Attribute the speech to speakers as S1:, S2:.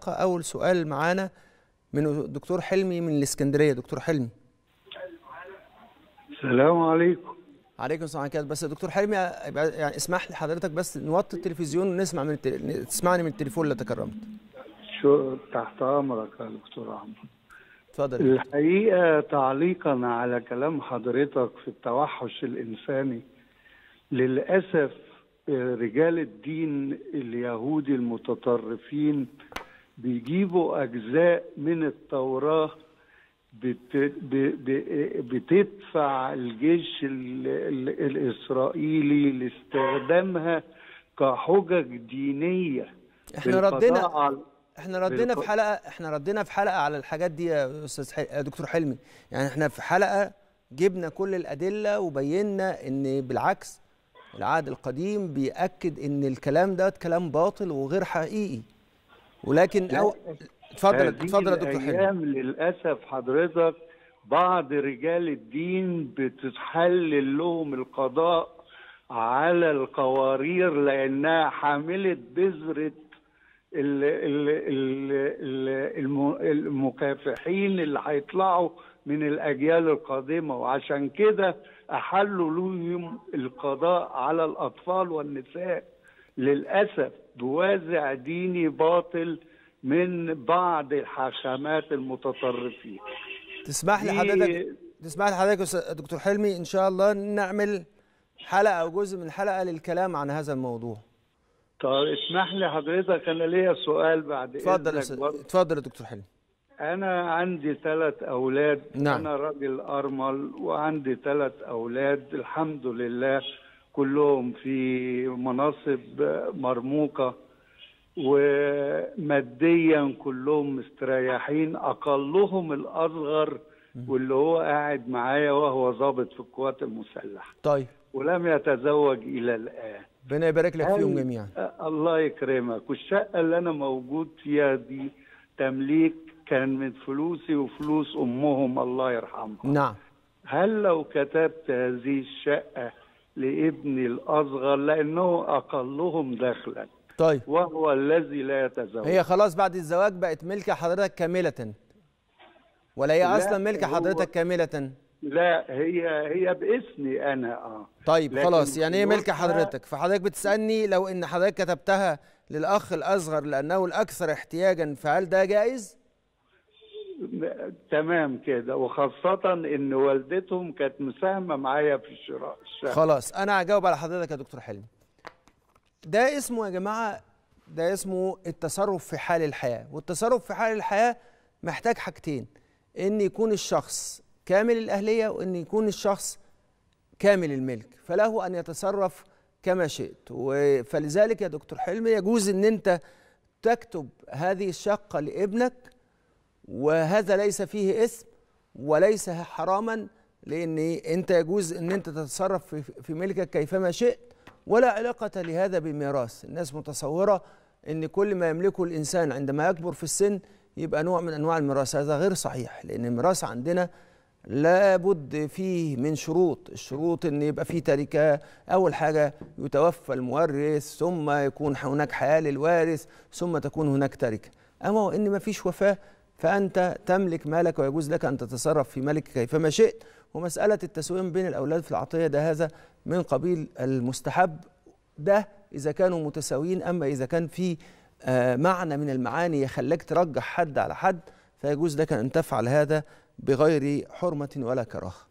S1: الحلقه اول سؤال معانا من الدكتور حلمي من الاسكندريه دكتور حلمي
S2: السلام عليكم
S1: عليكم السلام عليكم بس يا دكتور حلمي يعني اسمح لي حضرتك بس نوطي التلفزيون ونسمع من التل... تسمعني من التليفون لو تكرمت
S2: شو تحت امرك يا دكتور عمرو
S1: اتفضل
S2: الحقيقه تعليقا على كلام حضرتك في التوحش الانساني للاسف رجال الدين اليهودي المتطرفين بيجيبوا اجزاء من التوراه بت... ب... ب... بتدفع الجيش ال... ال... الاسرائيلي لاستخدامها كحجج دينيه
S1: احنا ردينا احنا ردينا في حلقه احنا ردينا في حلقه على الحاجات دي يا استاذ حل... يا دكتور حلمي يعني احنا في حلقه جبنا كل الادله وبينا ان بالعكس العهد القديم بيأكد ان الكلام ده كلام باطل وغير حقيقي ولكن أو... اتفضل اتفضل يا دكتور
S2: حلمي للاسف حضرتك بعض رجال الدين بتتحلل لهم القضاء على القوارير لانها حامله بذره المكافحين اللي هيطلعوا من الاجيال القادمه وعشان كده احلوا لهم القضاء على الاطفال والنساء للاسف بوازع ديني باطل من بعض الحاكمات المتطرفين
S1: تسمح لي حضرتك تسمح لي حضرتك دكتور حلمي ان شاء الله نعمل حلقه او جزء من الحلقه للكلام عن هذا الموضوع
S2: طب اسمح لي حضرتك انا ليا سؤال بعد
S1: اتفضل اتفضل يا دكتور حلمي
S2: انا عندي ثلاث اولاد
S1: نعم.
S2: انا راجل ارمل وعندي ثلاث اولاد الحمد لله كلهم في مناصب مرموقه وماديا كلهم مستريحين اقلهم الاصغر واللي هو قاعد معايا وهو ضابط في القوات المسلحه
S1: طيب
S2: ولم يتزوج الى الان
S1: ربنا يبارك لك فيهم جميعا
S2: الله يكرمك والشقه اللي انا موجود فيها دي تمليك كان من فلوسي وفلوس امهم الله يرحمها
S1: نعم
S2: هل لو كتبت هذه الشقه لابني الاصغر لانه اقلهم دخلا
S1: طيب
S2: وهو الذي لا يتزوج
S1: هي خلاص بعد الزواج بقت ملك حضرتك كامله ولا هي اصلا ملك حضرتك كامله
S2: لا هي هي باسمي انا اه
S1: طيب خلاص يعني هي ملك حضرتك فحضرتك بتسالني لو ان حضرتك كتبتها للاخ الاصغر لانه الاكثر احتياجا فهل ده جائز
S2: تمام كده وخاصة إن والدتهم كانت مساهمة معايا في شراء الشقة
S1: خلاص أنا هجاوب على حضرتك يا دكتور حلمي ده اسمه يا جماعة ده اسمه التصرف في حال الحياة والتصرف في حال الحياة محتاج حاجتين إن يكون الشخص كامل الأهلية وإن يكون الشخص كامل الملك فله أن يتصرف كما شئت فلذلك يا دكتور حلمي يجوز إن أنت تكتب هذه الشقة لابنك وهذا ليس فيه اسم وليس حراما لان انت يجوز ان انت تتصرف في ملكك كيفما شئت ولا علاقه لهذا بالميراث الناس متصوره ان كل ما يملكه الانسان عندما يكبر في السن يبقى نوع من انواع الميراث هذا غير صحيح لان الميراث عندنا لابد فيه من شروط الشروط ان يبقى فيه تركه اول حاجه يتوفى المورث ثم يكون هناك حياه للوارث ثم تكون هناك تركه اما ان ما فيش وفاه فأنت تملك مالك ويجوز لك أن تتصرف في مالك كيفما شئت ومسألة التسويم بين الأولاد في العطية ده هذا من قبيل المستحب ده إذا كانوا متساويين أما إذا كان في معنى من المعاني يخليك ترجح حد على حد فيجوز لك أن تفعل هذا بغير حرمة ولا كراهة